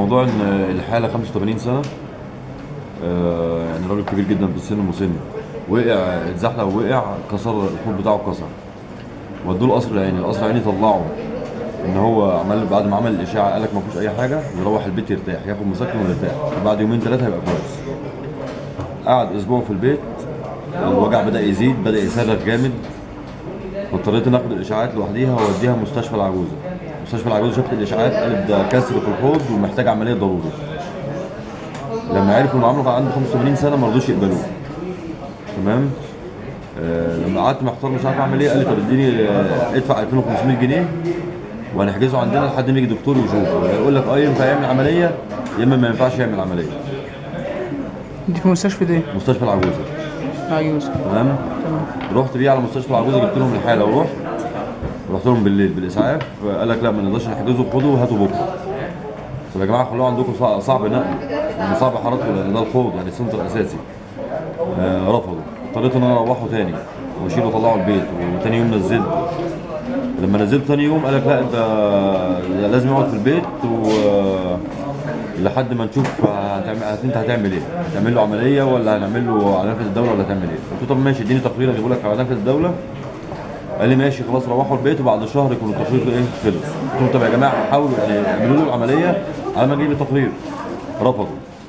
الموضوع ان الحاله 85 سنه آه، يعني راجل كبير جدا في السن مسن وقع اتزحلق ووقع كسر الحوض بتاعه اتكسر ودوه القصر العيني القصر العيني طلعه ان هو عمل بعد ما عمل الاشاعه قال لك ما فيهوش اي حاجه يروح البيت يرتاح ياخد مسكن ويرتاح بعد يومين ثلاثه هيبقى كويس قعد اسبوع في البيت الوجع بدا يزيد بدا يصرخ جامد فاضطريت ان اخد الاشاعات لوحديها واوديها مستشفى العجوزه مستشفى العجوزه شافت الاشاعات قالت ده كسر في الحوض ومحتاج عمليه ضروري لما عرفوا انه عمره عنده 85 سنه ما رضوش يقبلوه تمام آه لما قعدت محتار مش عارف اعمل ايه قال لي طب اديني آه، ادفع 2500 جنيه وهنحجزه عندنا لحد ما يجي دكتور يشوفه يقول لك اه ينفع يعمل عمليه يا اما ما ينفعش يعمل عمليه دي في مستشفى ايه؟ مستشفى العجوزه عجوز تمام رحت بيه على مستشفى العجوزه جبت لهم الحاله ورحت رحت لهم بالليل بالاسعاف قال لك لا ما نقدرش نحجزه خدوا وهاتوا بكره طب يا جماعه خلوه عندكم صع- صعب نقل يعني صعب حركته لان ده الحوض يعني سنتر اساسي آه رفضوا اضطريت ان انا اروحه تاني واشيله واطلعه البيت وتاني يوم نزلته لما نزلت تاني يوم قال لك لا انت لازم يقعد في البيت و لحد ما نشوف هتعمل هت- انت هتعمل ايه؟ هتعمل له عمليه ولا هنعمل له على نفقه الدوله ولا هتعمل ايه؟ قلت له طب ماشي اديني تقرير اجيبه لك على نفقه الدوله قال لي ماشي خلاص روحوا البيت وبعد شهر يكون التقرير ايه خلص قلت لهم طب يا جماعه حاولوا يعني اعملوا له العمليه على ما اجيب التقرير رفضوا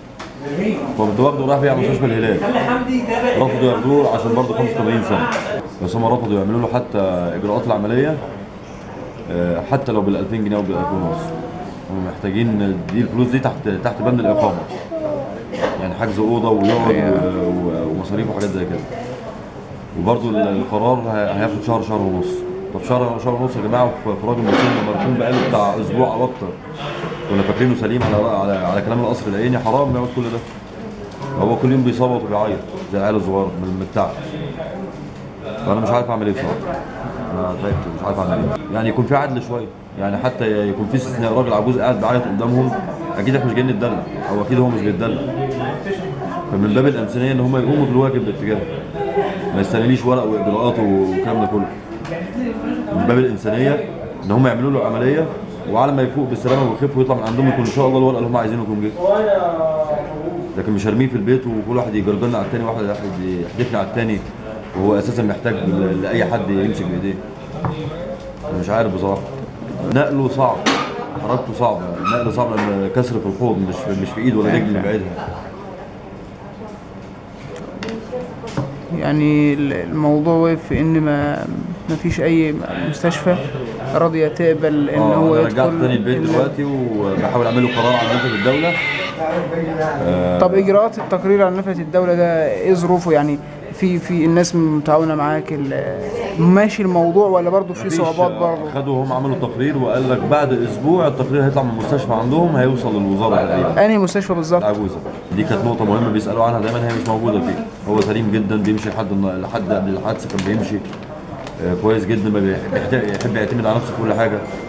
فكنت واخده ورايح بيه على مستشفى الهلال رفضوا ياخدوه عشان برضه 85 سنه بس هم رفضوا يعملوا له حتى اجراءات العمليه آه، حتى لو بال 2000 جنيه او بال 2000 ونص هم محتاجين دي الفلوس دي تحت تحت بند الاقامه يعني حجز اوضه ويقعد و- و- ومصاريف وحاجات زي كده وبرضه القرار ه- هياخد شهر شهر ونص طب شهر شهر ونص يا جماعه في في راجل مسن مركون بقاله بتاع اسبوع او اكتر كنا فاكرينه سليم على على, على كلام القصر العيني حرام يقعد كل ده هو كل يوم بيصوت وبيعيط زي العيال الصغيره من من التعب فانا مش عارف اعمل ايه بصراحه انا تعبت مش عارف اعمل ايه يعني يكون في عدل شويه يعني حتى يكون في استثناء راجل عجوز قاعد بيعيط قدامهم اكيد احنا مش جايين نتدلع او اكيد هو مش بيتدلع فمن باب الانسانيه ان هم يقوموا بالواجب باتجاهه ما يستنيليش ورق واجراءات والكلام ده كله من باب الانسانيه ان هم يعملوا له عمليه وعلى ما يفوق بالسلامه ويخف ويطلع من عندهم يكون ان شاء الله الورقه اللي هم عايزينه يكون جه لكن مش هرميه في البيت وكل واحد يجرجرنا على التاني واحد يحدفني على التاني وهو اساسا محتاج ل- لاي حد يمسك بايديه أنا مش عارف بصراحه نقله صعب حركته صعبه النقل صعب لان كسر في الحوض مش في مش في ايد ولا رجل اللي بعيدها يعني ال- الموضوع واقف في ان ما ما فيش اي مستشفى راضيه تقبل ان اه هو انا رجعت يدخل تاني البيت ال- دلوقتي وبحاول اعمل له قرار على نفذ الدوله طب اجراءات التقرير عن نفقه الدوله ده ايه ظروفه يعني في في الناس متعاونه معاك ال- ماشي الموضوع ولا برضه في مفيش، صعوبات آه، برضه خدوا هم عملوا تقرير وقال لك بعد اسبوع التقرير هيطلع من المستشفى عندهم هيوصل للوزاره تقريبا انهي مستشفى بالظبط العجوزه دي كانت نقطه مهمه بيسالوا عنها دايما هي مش موجوده فيه هو سليم جدا بيمشي لحد الن- لحد قبل الحادثه كان بيمشي آه، كويس جدا ما بيحب يحب يعتمد على نفسه في كل حاجه